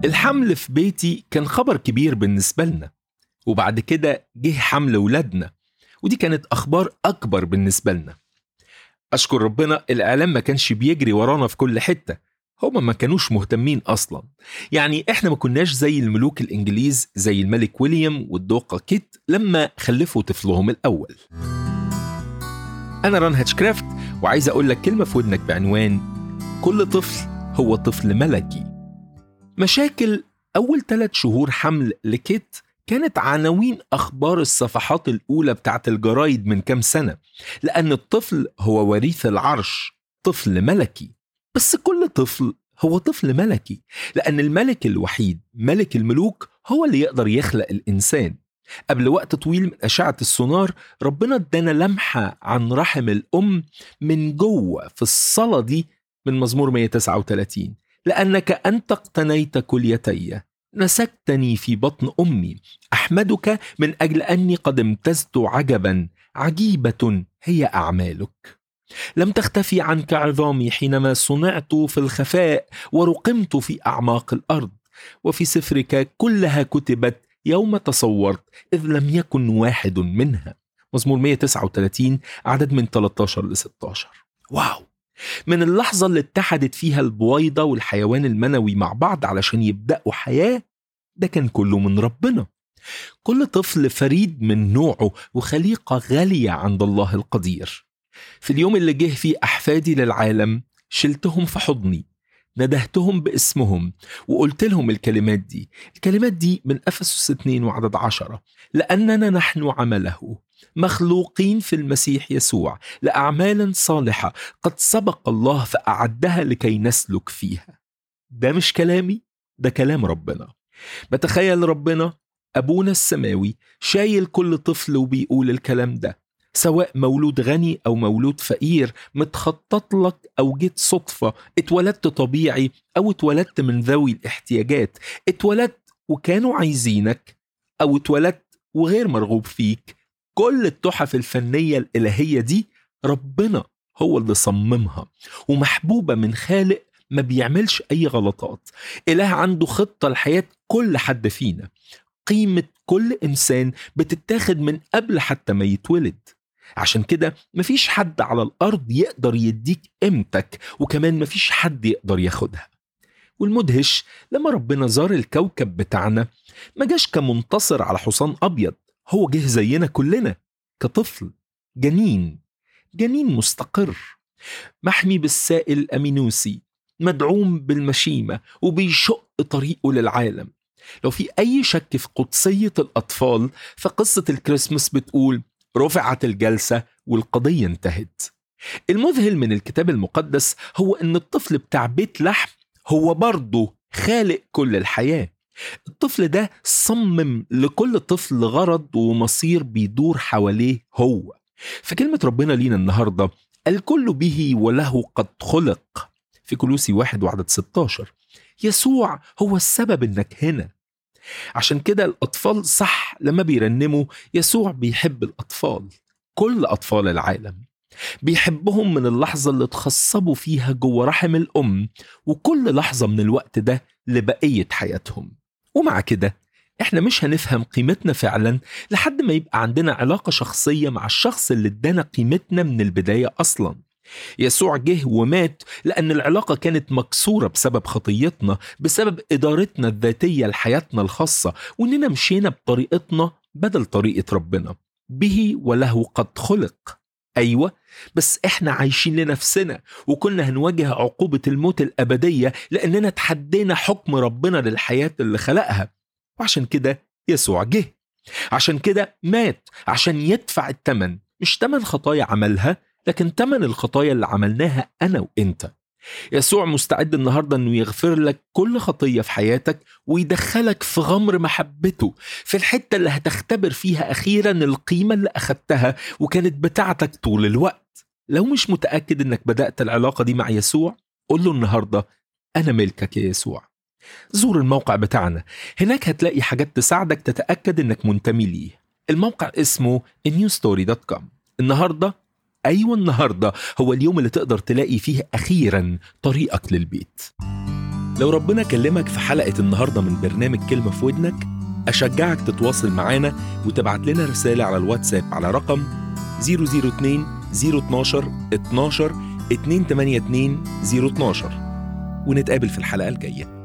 الحمل في بيتي كان خبر كبير بالنسبة لنا وبعد كده جه حمل ولادنا ودي كانت أخبار أكبر بالنسبة لنا أشكر ربنا الإعلام ما كانش بيجري ورانا في كل حتة هما ما كانوش مهتمين أصلا يعني إحنا ما كناش زي الملوك الإنجليز زي الملك ويليام والدوقة كيت لما خلفوا طفلهم الأول أنا ران هاتشكرافت وعايز أقول لك كلمة في ودنك بعنوان كل طفل هو طفل ملكي مشاكل أول ثلاث شهور حمل لكيت كانت عناوين أخبار الصفحات الأولى بتاعت الجرايد من كام سنة لأن الطفل هو وريث العرش طفل ملكي بس كل طفل هو طفل ملكي لأن الملك الوحيد ملك الملوك هو اللي يقدر يخلق الإنسان قبل وقت طويل من أشعة السونار ربنا ادانا لمحة عن رحم الأم من جوه في الصلاة دي من مزمور 139 لأنك أنت اقتنيت كليتي نسكتني في بطن أمي أحمدك من أجل أني قد امتزت عجبا عجيبة هي أعمالك لم تختفي عنك عظامي حينما صنعت في الخفاء ورقمت في أعماق الأرض وفي سفرك كلها كتبت يوم تصورت إذ لم يكن واحد منها مزمور 139 عدد من 13 ل 16 واو من اللحظة اللي اتحدت فيها البويضة والحيوان المنوي مع بعض علشان يبدأوا حياة ده كان كله من ربنا كل طفل فريد من نوعه وخليقة غالية عند الله القدير في اليوم اللي جه فيه أحفادي للعالم شلتهم في حضني ندهتهم باسمهم وقلت لهم الكلمات دي الكلمات دي من أفسس 2 وعدد عشرة لأننا نحن عمله مخلوقين في المسيح يسوع لأعمال صالحة قد سبق الله فأعدها لكي نسلك فيها ده مش كلامي ده كلام ربنا بتخيل ربنا أبونا السماوي شايل كل طفل وبيقول الكلام ده سواء مولود غني أو مولود فقير متخطط لك أو جيت صدفة اتولدت طبيعي أو اتولدت من ذوي الاحتياجات اتولدت وكانوا عايزينك أو اتولدت وغير مرغوب فيك كل التحف الفنية الإلهية دي ربنا هو اللي صممها ومحبوبة من خالق ما بيعملش أي غلطات إله عنده خطة لحياة كل حد فينا قيمة كل إنسان بتتاخد من قبل حتى ما يتولد عشان كده مفيش حد على الأرض يقدر يديك قيمتك وكمان مفيش حد يقدر ياخدها والمدهش لما ربنا زار الكوكب بتاعنا ما جاش كمنتصر على حصان أبيض هو جه زينا كلنا كطفل جنين جنين مستقر محمي بالسائل الأمينوسي مدعوم بالمشيمة وبيشق طريقه للعالم لو في أي شك في قدسية الأطفال فقصة الكريسماس بتقول رفعت الجلسة والقضية انتهت المذهل من الكتاب المقدس هو أن الطفل بتاع بيت لحم هو برضه خالق كل الحياة الطفل ده صمم لكل طفل غرض ومصير بيدور حواليه هو فكلمة ربنا لينا النهاردة الكل به وله قد خلق في كلوسي واحد وعدد 16 يسوع هو السبب انك هنا عشان كده الأطفال صح لما بيرنموا يسوع بيحب الأطفال كل أطفال العالم بيحبهم من اللحظة اللي اتخصبوا فيها جوه رحم الأم وكل لحظة من الوقت ده لبقية حياتهم ومع كده احنا مش هنفهم قيمتنا فعلا لحد ما يبقى عندنا علاقة شخصية مع الشخص اللي ادانا قيمتنا من البداية أصلا يسوع جه ومات لأن العلاقة كانت مكسورة بسبب خطيتنا بسبب إدارتنا الذاتية لحياتنا الخاصة وإننا مشينا بطريقتنا بدل طريقة ربنا به وله قد خلق أيوة بس إحنا عايشين لنفسنا وكنا هنواجه عقوبة الموت الأبدية لأننا تحدينا حكم ربنا للحياة اللي خلقها وعشان كده يسوع جه عشان كده مات عشان يدفع الثمن مش ثمن خطايا عملها لكن تمن الخطايا اللي عملناها أنا وإنت يسوع مستعد النهارده انه يغفر لك كل خطيه في حياتك ويدخلك في غمر محبته في الحته اللي هتختبر فيها اخيرا القيمه اللي اخدتها وكانت بتاعتك طول الوقت لو مش متاكد انك بدات العلاقه دي مع يسوع قول له النهارده انا ملكك يا يسوع زور الموقع بتاعنا هناك هتلاقي حاجات تساعدك تتاكد انك منتمي ليه الموقع اسمه newstory.com النهارده أيوة النهاردة هو اليوم اللي تقدر تلاقي فيه أخيرا طريقك للبيت لو ربنا كلمك في حلقة النهاردة من برنامج كلمة في ودنك أشجعك تتواصل معانا وتبعت لنا رسالة على الواتساب على رقم 002 012 12 282 012 ونتقابل في الحلقة الجاية